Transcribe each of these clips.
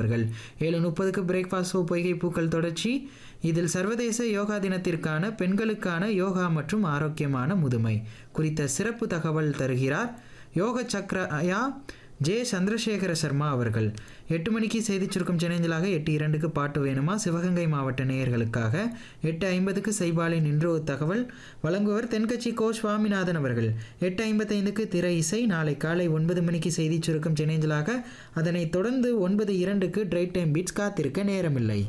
அவர்கள் ஏழு முப்பதுக்கு பிரேக்ஃபாஸ்ட் ஷோ பொய்கை பூக்கள் தொடர்ச்சி இதில் சர்வதேச யோகா தினத்திற்கான பெண்களுக்கான யோகா மற்றும் ஆரோக்கியமான முதுமை குறித்த சிறப்பு தகவல் தருகிறார் யோக சக்ரயா ஜே சந்திரசேகர சர்மா அவர்கள் எட்டு மணிக்கு செய்திச் சுருக்கம் சேனஞ்சலாக எட்டு இரண்டுக்கு பாட்டு வேணுமா சிவகங்கை மாவட்ட நேயர்களுக்காக எட்டு ஐம்பதுக்கு சைபாலின் இன்றோ தகவல் வழங்குவர் தென்கட்சி கோ சுவாமிநாதன் அவர்கள் எட்டு ஐம்பத்தைந்துக்கு திரை இசை நாளை காலை ஒன்பது மணிக்கு செய்திச் சுருக்கம் சேனஞ்சலாக அதனைத் தொடர்ந்து ஒன்பது இரண்டுக்கு ட்ரைட் டைம் பீட்ஸ் காத்திருக்க நேரமில்லை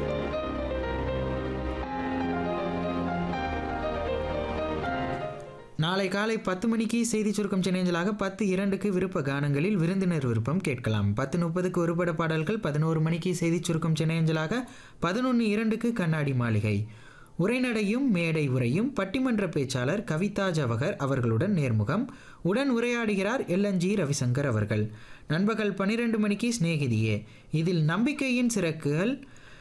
நாளை காலை பத்து மணிக்கு செய்தி சுருக்கம் சேனஞ்சலாக பத்து இரண்டுக்கு விருப்ப கானங்களில் விருந்தினர் விருப்பம் கேட்கலாம் பத்து முப்பதுக்கு ஒருபட பாடல்கள் பதினோரு மணிக்கு செய்தி சுருக்கம் சேனஞ்சலாக பதினொன்று இரண்டுக்கு கண்ணாடி மாளிகை உரைநடையும் மேடை உரையும் பட்டிமன்ற பேச்சாளர் கவிதா ஜவஹர் அவர்களுடன் நேர்முகம் உடன் உரையாடுகிறார் எல்என்ஜி ரவிசங்கர் அவர்கள் நண்பகல் பன்னிரெண்டு மணிக்கு சிநேகிதியே இதில் நம்பிக்கையின் சிறக்குகள்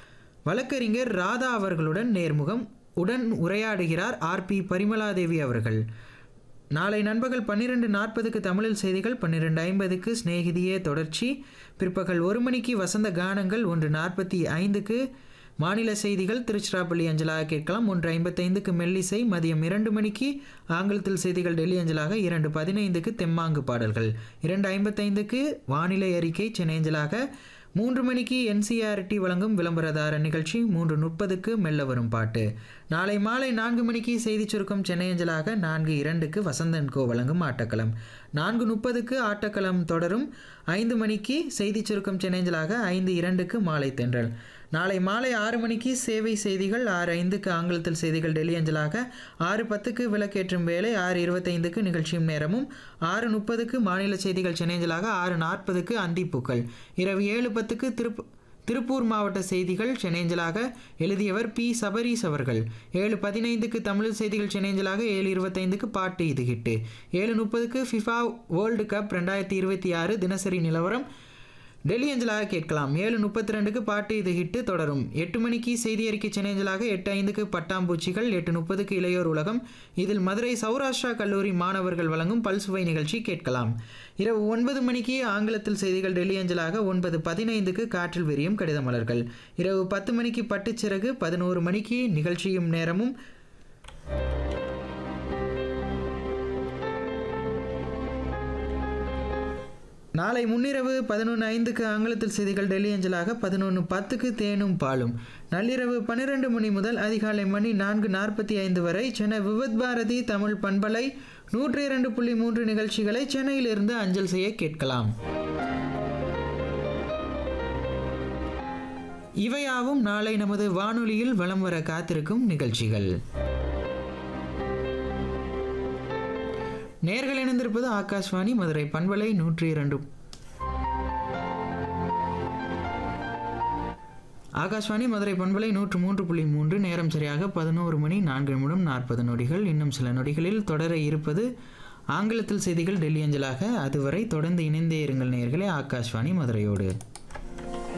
வழக்கறிஞர் ராதா அவர்களுடன் நேர்முகம் உடன் உரையாடுகிறார் ஆர்பி பரிமலாதேவி அவர்கள் நாளை நண்பகல் பன்னிரெண்டு நாற்பதுக்கு தமிழில் செய்திகள் பன்னிரெண்டு ஐம்பதுக்கு சிநேகிதியே தொடர்ச்சி பிற்பகல் ஒரு மணிக்கு வசந்த கானங்கள் ஒன்று நாற்பத்தி ஐந்துக்கு மாநில செய்திகள் திருச்சிராப்பள்ளி அஞ்சலாக கேட்கலாம் ஒன்று ஐம்பத்தைந்துக்கு மெல்லிசை மதியம் இரண்டு மணிக்கு ஆங்கிலத்தில் செய்திகள் டெல்லி அஞ்சலாக இரண்டு பதினைந்துக்கு தெம்மாங்கு பாடல்கள் இரண்டு ஐம்பத்தைந்துக்கு வானிலை அறிக்கை சென்னை அஞ்சலாக மூன்று மணிக்கு என்சிஆர்டி வழங்கும் விளம்பரதார நிகழ்ச்சி மூன்று முப்பதுக்கு மெல்ல வரும் பாட்டு நாளை மாலை நான்கு மணிக்கு செய்திச் சுருக்கம் சென்னை அஞ்சலாக நான்கு இரண்டுக்கு வசந்தன் கோ வழங்கும் ஆட்டக்களம் நான்கு முப்பதுக்கு ஆட்டக்களம் தொடரும் ஐந்து மணிக்கு செய்திச் சுருக்கம் சென்னை அஞ்சலாக ஐந்து இரண்டுக்கு மாலை தென்றல் நாளை மாலை ஆறு மணிக்கு சேவை செய்திகள் ஆறு ஐந்துக்கு ஆங்கிலத்தில் செய்திகள் டெல்லி அஞ்சலாக ஆறு பத்துக்கு விளக்கேற்றும் வேலை ஆறு இருபத்தைந்துக்கு நிகழ்ச்சியும் நேரமும் ஆறு முப்பதுக்கு மாநில செய்திகள் சென்னை அஞ்சலாக ஆறு நாற்பதுக்கு அந்திப்பூக்கள் இரவு ஏழு பத்துக்கு திருப்பு திருப்பூர் மாவட்ட செய்திகள் சென்னைஞ்சலாக எழுதியவர் பி சபரீஸ் அவர்கள் ஏழு பதினைந்துக்கு தமிழ் செய்திகள் சென்னைஞ்சலாக ஏழு இருபத்தைந்துக்கு பாட்டு இது ஹிட்டு ஏழு முப்பதுக்கு ஃபிஃபா வேர்ல்டு கப் ரெண்டாயிரத்தி இருபத்தி ஆறு தினசரி நிலவரம் டெல்லி அஞ்சலாக கேட்கலாம் ஏழு முப்பத்தி ரெண்டுக்கு பாட்டு இது ஹிட்டு தொடரும் எட்டு மணிக்கு செய்தி அறிக்கை சென்னைஞ்சலாக எட்டு ஐந்துக்கு பட்டாம்பூச்சிகள் எட்டு முப்பதுக்கு இளையோர் உலகம் இதில் மதுரை சௌராஷ்டிரா கல்லூரி மாணவர்கள் வழங்கும் பல்சுவை நிகழ்ச்சி கேட்கலாம் இரவு ஒன்பது மணிக்கு ஆங்கிலத்தில் செய்திகள் டெல்லி அஞ்சலாக ஒன்பது பதினைந்துக்கு காற்றில் விரியும் கடித மலர்கள் இரவு பத்து மணிக்கு பட்டுச்சிறகு பதினோரு மணிக்கு நிகழ்ச்சியும் நேரமும் நாளை முன்னிரவு பதினொன்று ஐந்துக்கு ஆங்கிலத்தில் செய்திகள் டெல்லி அஞ்சலாக பதினொன்று பத்துக்கு தேனும் பாலும் நள்ளிரவு பன்னிரெண்டு மணி முதல் அதிகாலை மணி நான்கு நாற்பத்தி ஐந்து வரை சென்னை விவத் பாரதி தமிழ் பண்பலை நூற்றி இரண்டு புள்ளி மூன்று நிகழ்ச்சிகளை சென்னையிலிருந்து அஞ்சல் செய்ய கேட்கலாம் இவையாவும் நாளை நமது வானொலியில் வலம் வர காத்திருக்கும் நிகழ்ச்சிகள் நேர்கள் இணைந்திருப்பது ஆகாஷ்வாணி மதுரை பண்பலை நூற்றி இரண்டு ஆகாஷ்வாணி மதுரை பண்பலை நூற்று மூன்று புள்ளி மூன்று நேரம் சரியாக பதினோரு மணி நான்கு நிமிடம் நாற்பது நொடிகள் இன்னும் சில நொடிகளில் தொடர இருப்பது ஆங்கிலத்தில் செய்திகள் டெல்லி அஞ்சலாக அதுவரை தொடர்ந்து இணைந்தே இருங்கள் நேர்களே ஆகாஷ்வாணி மதுரையோடு